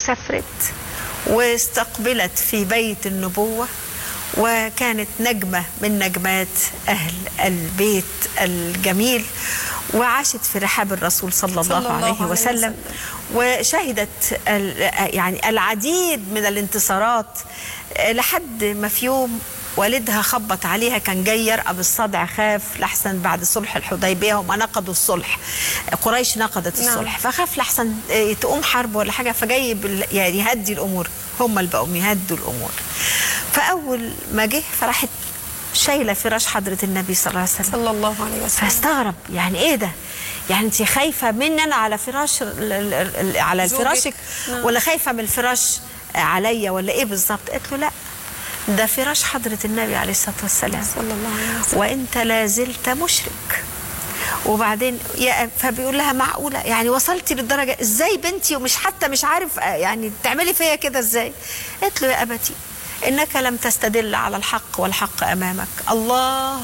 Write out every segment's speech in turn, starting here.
وسافرت واستقبلت في بيت النبوة وكانت نجمة من نجمات أهل البيت الجميل وعاشت في رحاب الرسول صلى الله, صلى الله عليه عليه وسلم وشهدت ال- يعني العديد من الانتصارات لحد ما في يوم والدها خبط عليها كان جاي يرقى بالصدع خاف لحسن بعد صلح الحديبيه هم نقضوا الصلح قريش نقضت نعم. الصلح فخاف لحسن تقوم حرب ولا حاجه فجاي بال- يعني يهدي الامور هم اللي بقوا يهدوا الامور فاول ما جه فراحت شايله فراش حضره النبي صلى الله عليه وسلم صلى الله عليه وسلم فاستغرب يعني ايه ده يعني انت خايفه مني انا على فراش ال- ال- ال- على زوجك. فراشك نعم. ولا خايفه من الفراش عليا ولا ايه بالظبط قالت له لا ده فراش حضره النبي عليه الصلاه والسلام صلى الله عليه وسلم وانت لا زلت مشرك وبعدين يا فبيقول لها معقوله يعني وصلتي للدرجه ازاي بنتي ومش حتى مش عارف آه، يعني تعملي فيا كده ازاي قالت له يا ابتي انك لم تستدل على الحق والحق امامك الله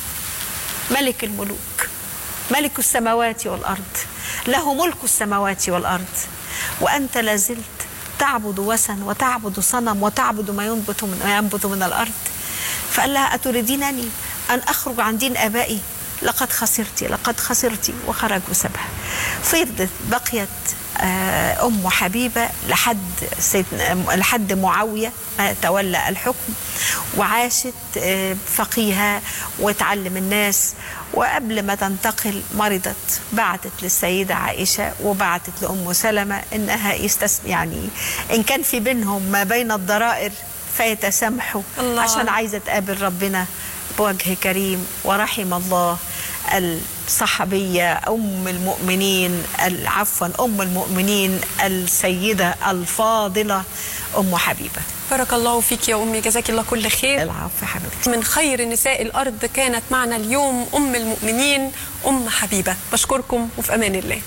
ملك الملوك ملك السماوات والارض له ملك السماوات والارض وانت لا زلت تعبد وثن وتعبد صنم وتعبد ما ينبت من ما ينبت من الارض فقال لها اتريدينني ان اخرج عن دين ابائي لقد خسرت لقد خسرت وخرج وسابها فضلت بقيت آه، ام حبيبه لحد سيدنا لحد معاويه ما تولى الحكم وعاشت آه، فقيهه وتعلم الناس وقبل ما تنتقل مرضت بعتت للسيده عائشه وبعتت لام سلمه انها يستس يعني ان كان في بينهم ما بين الضرائر فيتسامحوا الله. عشان عايزه تقابل ربنا بوجه كريم ورحم الله الصحابيه ام المؤمنين ال- عفوا ام المؤمنين السيده الفاضله ام حبيبه بارك الله فيك يا امي جزاك الله كل خير العفو يا حبيبتي من خير نساء الارض كانت معنا اليوم ام المؤمنين ام حبيبه بشكركم وفي امان الله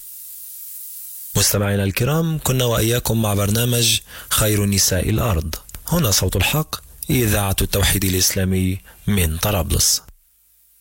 مستمعينا الكرام كنا وإياكم مع برنامج خير نساء الأرض هنا صوت الحق إذاعة التوحيد الإسلامي من طرابلس